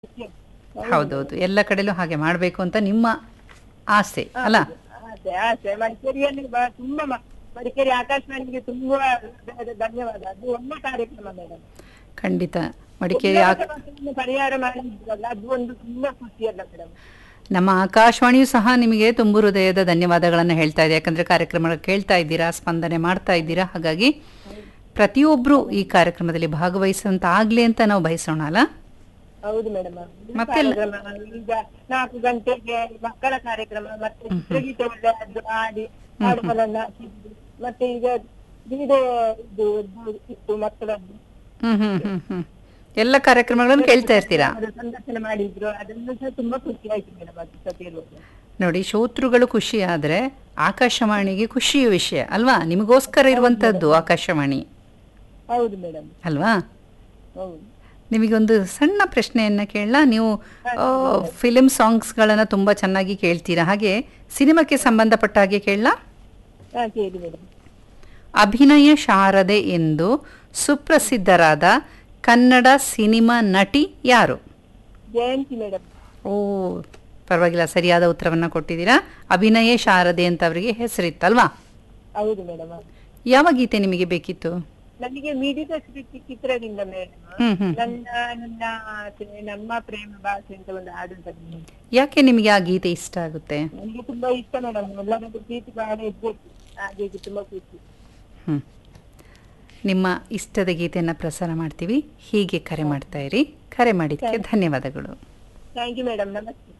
ಹೌದೌದು ಎಲ್ಲ ಕಡೆಲೂ ಹಾಗೆ ಮಾಡಬೇಕು ಅಂತ ನಿಮ್ಮ ಆಸೆ ಅಲ್ಲ ಆಸೆ ಆಸೆ ಮಡಿಕೇರಿಯಲ್ಲಿ ಬ- ತುಂಬಾ ಮ- ಮಡಿಕೇರಿ ಆಕಾಶವಾಣಿಗೆ ತುಂಬಾ ಧ- ಧನ್ಯವಾದ ಅದು ಒಳ್ಳೆ ಕಾರ್ಯಕ್ರಮ ಮೇಡಮ್ ಖಂಡಿತ ಮಡಿಕೇರಿ ಆ- ಪರಿಹಾರ ಮಾಡಿದ್ರಲ್ಲ ಅದು ಒಂದು ತುಂಬಾ ಖುಷಿಯಲ್ಲ ಮೇಡಮ್ ನಮ್ಮ ಆಕಾಶವಾಣಿಯೂ ಸಹ ನಿಮಗೆ ತುಂಬು ಹೃದಯದ ಧನ್ಯವಾದಗಳನ್ನು ಹೇಳ್ತಾ ಇದೆ ಯಾಕಂದ್ರೆ ಕಾರ್ಯಕ್ರಮ ಕೇಳ್ತಾ ಇದ್ದೀರಾ ಸ್ಪಂದನೆ ಮಾಡ್ತಾ ಇದ್ದೀರಾ ಹಾಗಾಗಿ ಪ್ರತಿಯೊಬ್ಬರು ಈ ಕಾರ್ಯಕ್ರಮದಲ್ಲಿ ಭಾಗವಹಿಸುವಂತ ಆಗ್ಲಿ ಅಂತ ನಾವು ಬಯಸೋಣ ಅಲ್ಲ ಹೌದು ಮೇಡಮ್ ಮತ್ತೆಲ್ಲ? ಈಗ ನಾಲ್ಕು ಗಂಟೆಗೆ ಮಕ್ಕಳ ಕಾರ್ಯಕ್ರಮ ಮತ್ತೆ ಚಿತ್ರಗೀತೆ ಒಳ್ಳೆ ಅದು ಆಡಿ ಹಾಡುಗಳನ್ನ ಹಾಕಿದ್ದು ಮತ್ತೆ ಈಗ ಕ್ರೀಡೆ ಇದು ಇದು ಇತ್ತು ಮಕ್ಕಳದ್ದು ಹ್ಮ್ ಹ್ಮ್ ಹ್ಮ್ ಹ್ಮ್ ಎಲ್ಲ ಕಾರ್ಯಕ್ರಮಗಳನ್ನು ಕೇಳ್ತಾ ಇರ್ತೀರಾ ಅದು ಸಂದರ್ಶನ ಮಾಡಿದ್ರು ಅದನ್ನು ಸಹ ತುಂಬಾ ಖುಷಿ ಆಯ್ತು ಮೇಡಮ್ ಅದು ಸಹ ಕೇಳುವಾಗ ನೋಡಿ ಶ್ರೋತೃಗಳು ಖುಷಿ ಆದ್ರೆ ಆಕಾಶವಾಣಿಗೆ ಖುಷಿಯ ವಿಷಯ ಅಲ್ವಾ ನಿಮಗೋಸ್ಕರ ಇರುವಂತದ್ದು ಆಕಾಶವಾಣಿ ಹೌದು ಮೇಡಮ್ ಅಲ್ವಾ ಹೌದು ನಿಮಗೊಂದು ಸಣ್ಣ ಪ್ರಶ್ನೆಯನ್ನ ಕೇಳಲ್ಲ ನೀವು ಫಿಲಿಮ್ ಸಾಂಗ್ಸ್ಗಳನ್ನು ತುಂಬಾ ಚೆನ್ನಾಗಿ ಕೇಳ್ತೀರಾ ಹಾಗೆ ಸಿನಿಮಾಕ್ಕೆ ಸಂಬಂಧಪಟ್ಟ ಹಾಗೆ ಕೇಳಲ್ಲ ಹಾ ಕೇಳಿ ಮೇಡಮ್ ಅಭಿನಯ ಶಾರದೆ ಎಂದು ಸುಪ್ರಸಿದ್ಧರಾದ ಕನ್ನಡ ಸಿನಿಮಾ ನಟಿ ಯಾರು ಜಯಂತಿ ಮೇಡಮ್ ಓ ಪರವಾಗಿಲ್ಲ ಸರಿಯಾದ ಉತ್ತರವನ್ನ ಕೊಟ್ಟಿದ್ದೀರಾ ಅಭಿನಯ ಶಾರದೆ ಅಂತ ಅವರಿಗೆ ಹೆಸರಿತ್ತಲ್ವಾ ಹೌದು ಮೇಡಮ್ ಯಾವ ಗೀತೆ ನಿಮಗೆ ಬೇಕಿತ್ತು ನನಗೆ ಮಿಡಿದ ಸೃಷ್ಟಿ ಚಿತ್ರದಿಂದ ಮೇಡಮ್ ಹ್ಮ್ ಹ್ಮ್ ನನ್ನ ನನ್ನ ಆಸೆ ನಮ್ಮ ಪ್ರೇಮ ಭಾಷೆ ಅಂತ ಒಂದು ಹಾಡು ಬನ್ನಿ ಯಾಕೆ ನಿಮಗೆ ಆ ಗೀತೆ ಇಷ್ಟ ಆಗುತ್ತೆ ನನಗೆ ತುಂಬಾ ಇಷ್ಟ ಮೇಡಮ್ ಎಲ್ಲರಿಗೂ ಪ್ರೀತಿ ಬಹಳ ಇರ್ಬೇಕು ಹಾಗೆ ಇದು ತುಂಬಾ ಖುಷಿ ಹ್ಮ್ ನಿಮ್ಮ ಇಷ್ಟದ ಗೀತೆಯನ್ನು ಪ್ರಸಾರ ಮಾಡ್ತೀವಿ ಹೀಗೆ ಕರೆ ಮಾಡ್ತಾ ಇರಿ ಕರೆ ಮಾಡಿದ್ದಕ್ಕೆ ಧನ್ಯವಾದಗಳು ಥ್ಯಾಂಕ್ ಯು ಮೇಡಮ್ ನಮಸ್ತೆ